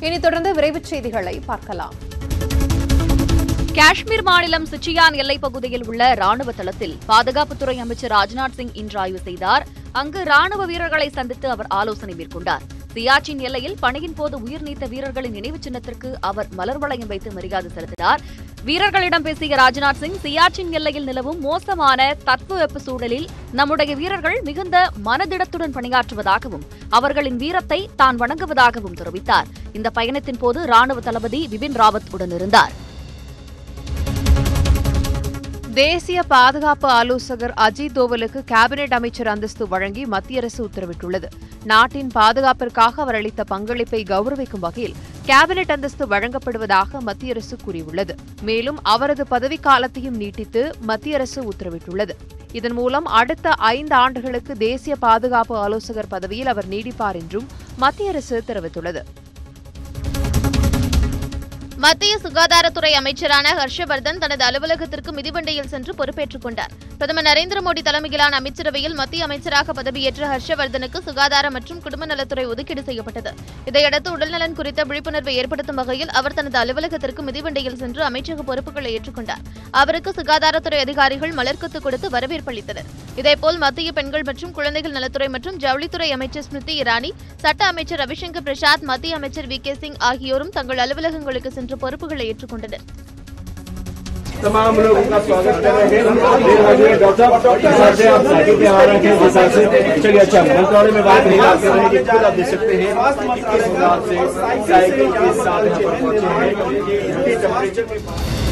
இனி தொடர்ந்து விரைவுச் செய்திகளை பார்க்கலாம் காஷ்மீர் மாநிலம் சிச்சியான் எல்லைப் பகுதியில் உள்ள ராணுவ தளத்தில் பாதுகாப்புத்துறை அமைச்சர் ராஜ்நாத் சிங் இன்று ஆய்வு செய்தார் அங்கு ராணுவ வீரர்களை சந்தித்து அவர் ஆலோசனை மேற்கொண்டார் சியாச்சின் எல்லையில் பணியின் போது உயிர் நீத்த வீரர்களின் நினைவுச் சின்னத்திற்கு அவர் மலர் வளையம் வைத்து மரியாதை செலுத்தினார் வீரர்களிடம் பேசிய ராஜ்நாத் சிங் சியாச்சின் எல்லையில் நிலவும் மோசமான தட்பவெப்ப சூழலில் நம்முடைய வீரர்கள் மிகுந்த மனதிடத்துடன் பணியாற்றுவதாகவும் அவர்களின் வீரத்தை தான் வணங்குவதாகவும் தெரிவித்தார் இந்த பயணத்தின் போது ராணுவ தளபதி பிபின் ராவத் உடனிருந்தார் தேசிய பாதுகாப்பு ஆலோசகர் அஜித் தோவலுக்கு கேபினெட் அமைச்சர் அந்தஸ்து வழங்கி மத்திய அரசு உத்தரவிட்டுள்ளது நாட்டின் பாதுகாப்பிற்காக அவர் அளித்த பங்களிப்பை கௌரவிக்கும் வகையில் கேபினெட் அந்தஸ்து வழங்கப்படுவதாக மத்திய அரசு கூறியுள்ளது மேலும் அவரது பதவிக்காலத்தையும் நீட்டித்து மத்திய அரசு உத்தரவிட்டுள்ளது இதன் மூலம் அடுத்த ஐந்து ஆண்டுகளுக்கு தேசிய பாதுகாப்பு ஆலோசகர் பதவியில் அவர் நீடிப்பார் என்றும் மத்திய அரசு தெரிவித்துள்ளது மத்திய சுகாதாரத்துறை அமைச்சரான ஹர்ஷவர்தன் தனது அலுவலகத்திற்கு மிதிவண்டியில் சென்று பொறுப்பேற்றுக் கொண்டார் பிரதமர் நரேந்திர மோடி தலைமையிலான அமைச்சரவையில் மத்திய அமைச்சராக பதவியேற்ற ஹர்ஷவர்தனுக்கு சுகாதார மற்றும் குடும்ப நலத்துறை ஒதுக்கீடு செய்யப்பட்டது இதையடுத்து உடல்நலன் குறித்த விழிப்புணர்வை ஏற்படுத்தும் வகையில் அவர் தனது அலுவலகத்திற்கு மிதிவண்டியில் சென்று அமைச்சக பொறுப்புகளை ஏற்றுக்கொண்டார் அவருக்கு சுகாதாரத்துறை அதிகாரிகள் மலர்க்கொத்து கொடுத்து வரவேற்பு அளித்தனர் இதேபோல் மத்திய பெண்கள் மற்றும் குழந்தைகள் நலத்துறை மற்றும் ஜவுளித்துறை அமைச்சர் ஸ்மிருதி இரானி சட்ட அமைச்சர் ரவிசங்கர் பிரசாத் மத்திய அமைச்சர் வி கே சிங் ஆகியோரும் தங்கள் அலுவலகங்களுக்கு சென்று பொறுப்புகளை ஏற்றுக்கொண்டனர் तमाम लोग उनका स्वागत कर रहे हैं देर हो गई है डॉक्टर साहब इस हिसाब से आप साइकिल पे आ रहे हैं जिस हिसाब से चलिए अच्छा मंत्रालय में बात नहीं आप कर रहे हैं खुद आप देख सकते हैं कि किस हिसाब से साइकिल के साथ यहाँ पर पहुंचे हैं ये टेम्परेचर में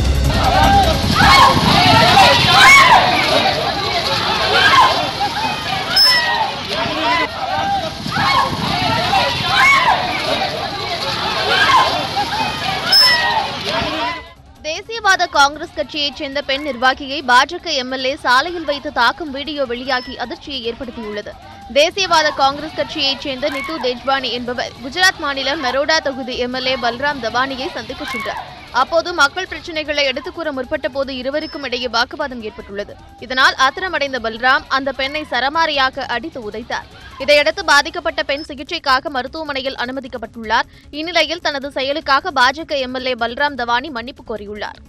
தேசியவாத காங்கிரஸ் கட்சியைச் சேர்ந்த பெண் நிர்வாகியை பாஜக எம்எல்ஏ சாலையில் வைத்து தாக்கும் வீடியோ வெளியாகி அதிர்ச்சியை ஏற்படுத்தியுள்ளது தேசியவாத காங்கிரஸ் கட்சியைச் சேர்ந்த நித்து தேஜ்வானி என்பவர் குஜராத் மாநிலம் மெரோடா தொகுதி எம்எல்ஏ பல்ராம் தவானியை சந்திக்கச் சென்றார் அப்போது மக்கள் பிரச்சினைகளை எடுத்துக் கூற முற்பட்ட போது இருவருக்கும் இடையே வாக்குவாதம் ஏற்பட்டுள்ளது இதனால் ஆத்திரமடைந்த பல்ராம் அந்த பெண்ணை சரமாரியாக அடித்து உதைத்தார் இதையடுத்து பாதிக்கப்பட்ட பெண் சிகிச்சைக்காக மருத்துவமனையில் அனுமதிக்கப்பட்டுள்ளார் இந்நிலையில் தனது செயலுக்காக பாஜக எம்எல்ஏ பல்ராம் தவானி மன்னிப்பு கோரியுள்ளார்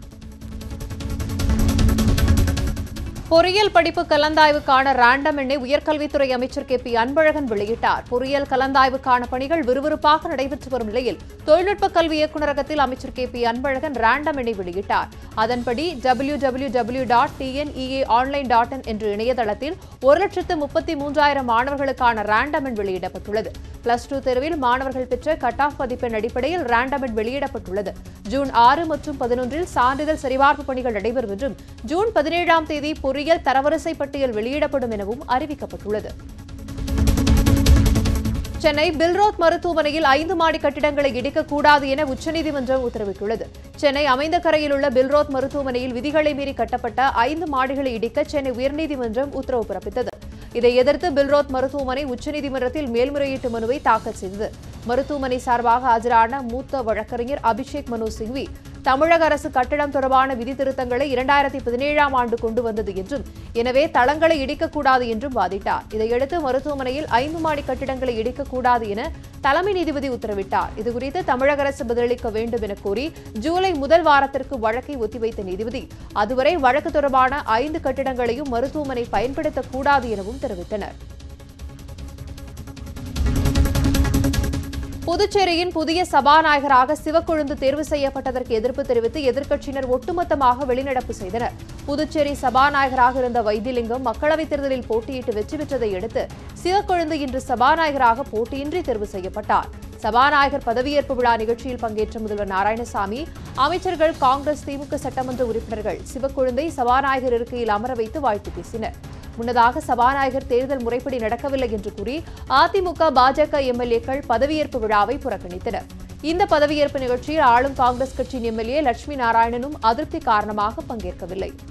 பொறியியல் படிப்பு கலந்தாய்வுக்கான ரேண்டம் எண்ணை உயர்கல்வித்துறை அமைச்சர் கே பி அன்பழகன் வெளியிட்டார் பொறியியல் கலந்தாய்வுக்கான பணிகள் விறுவிறுப்பாக நடைபெற்று வரும் நிலையில் தொழில்நுட்ப கல்வி இயக்குநரகத்தில் அமைச்சர் கே பி அன்பழகன் ரேண்டம் எண்ணை வெளியிட்டார் அதன்படி W W W dot TNEA online dot in என்ற இணையதளத்தில் ஒரு லட்சத்து முப்பத்தி மூன்றாயிரம் மாணவர்களுக்கான ரேண்டம் எண் வெளியிடப்பட்டுள்ளது பிளஸ் டூ தேர்வில் மாணவர்கள் பெற்ற கட் ஆஃப் மதிப்பெண் அடிப்படையில் ரேண்டம் எண் வெளியிடப்பட்டுள்ளது ஜூன் ஆறு மற்றும் பதினொன்றில் சான்றிதழ் சரிபார்ப்பு பணிகள் நடைபெறும் என்றும் ஜூன் பதினேழாம் தேதி பொறியியல் தரவரிசை பட்டியல் வெளியிடப்படும் எனவும் அறிவிக்கப்பட்டுள்ளது சென்னை பில்ரோத் மருத்துவமனையில் ஐந்து மாடி கட்டிடங்களை இடிக்கக்கூடாது என உச்சநீதிமன்றம் உத்தரவிட்டுள்ளது சென்னை அமைந்த கரையில் உள்ள பில்ரோத் மருத்துவமனையில் விதிகளை மீறி கட்டப்பட்ட ஐந்து மாடிகளை இடிக்க சென்னை உயர்நீதிமன்றம் உத்தரவு பிறப்பித்தது இதை எதிர்த்து பில்ரோத் மருத்துவமனை உச்சநீதிமன்றத்தில் மேல்முறையீட்டு மனுவை தாக்கல் செய்தது மருத்துவமனை சார்பாக ஆஜரான மூத்த வழக்கறிஞர் அபிஷேக் மனு சிங்வி தமிழக அரசு கட்டடம் தொடர்பான விதி திருத்தங்களை இரண்டாயிரத்தி பதினேழாம் ஆண்டு கொண்டு வந்தது என்றும் எனவே தளங்களை இடிக்கக்கூடாது என்றும் வாதிட்டார் இதையடுத்து மருத்துவமனையில் ஐந்து மாடி கட்டிடங்களை இடிக்கக்கூடாது என தலைமை நீதிபதி உத்தரவிட்டார் இதுகுறித்து தமிழக அரசு பதிலளிக்க வேண்டும் என கோரி ஜூலை முதல் வாரத்திற்கு வழக்கை ஒத்திவைத்த நீதிபதி அதுவரை வழக்கு தொடர்பான ஐந்து கட்டிடங்களையும் மருத்துவமனை பயன்படுத்தக்கூடாது எனவும் தெரிவித்தனர் புதுச்சேரியின் புதிய சபாநாயகராக சிவக்கொழுந்து தேர்வு செய்யப்பட்டதற்கு எதிர்ப்பு தெரிவித்து எதிர்க்கட்சியினர் ஒட்டுமொத்தமாக வெளிநடப்பு செய்தனர் புதுச்சேரி சபாநாயகராக இருந்த வைத்திலிங்கம் மக்களவைத் தேர்தலில் போட்டியிட்டு வெற்றி பெற்றதை அடுத்து சிவக்கொழுந்து இன்று சபாநாயகராக போட்டியின்றி தேர்வு செய்யப்பட்டார் சபாநாயகர் பதவியேற்பு விழா நிகழ்ச்சியில் பங்கேற்ற முதல்வர் நாராயணசாமி அமைச்சர்கள் காங்கிரஸ் திமுக சட்டமன்ற உறுப்பினர்கள் சிவக்கொழுந்தை சபாநாயகர் இருக்கையில் அமர வைத்து வாழ்த்து பேசினர் முன்னதாக சபாநாயகர் தேர்தல் முறைப்படி நடக்கவில்லை என்று கூறி அதிமுக பாஜக எம்எல்ஏக்கள் பதவியேற்பு விழாவை புறக்கணித்தனர் இந்த பதவியேற்பு நிகழ்ச்சியில் ஆளும் காங்கிரஸ் கட்சியின் எம்எல்ஏ லட்சுமி நாராயணனும் அதிருப்தி காரணமாக பங்கேற்கவில்லை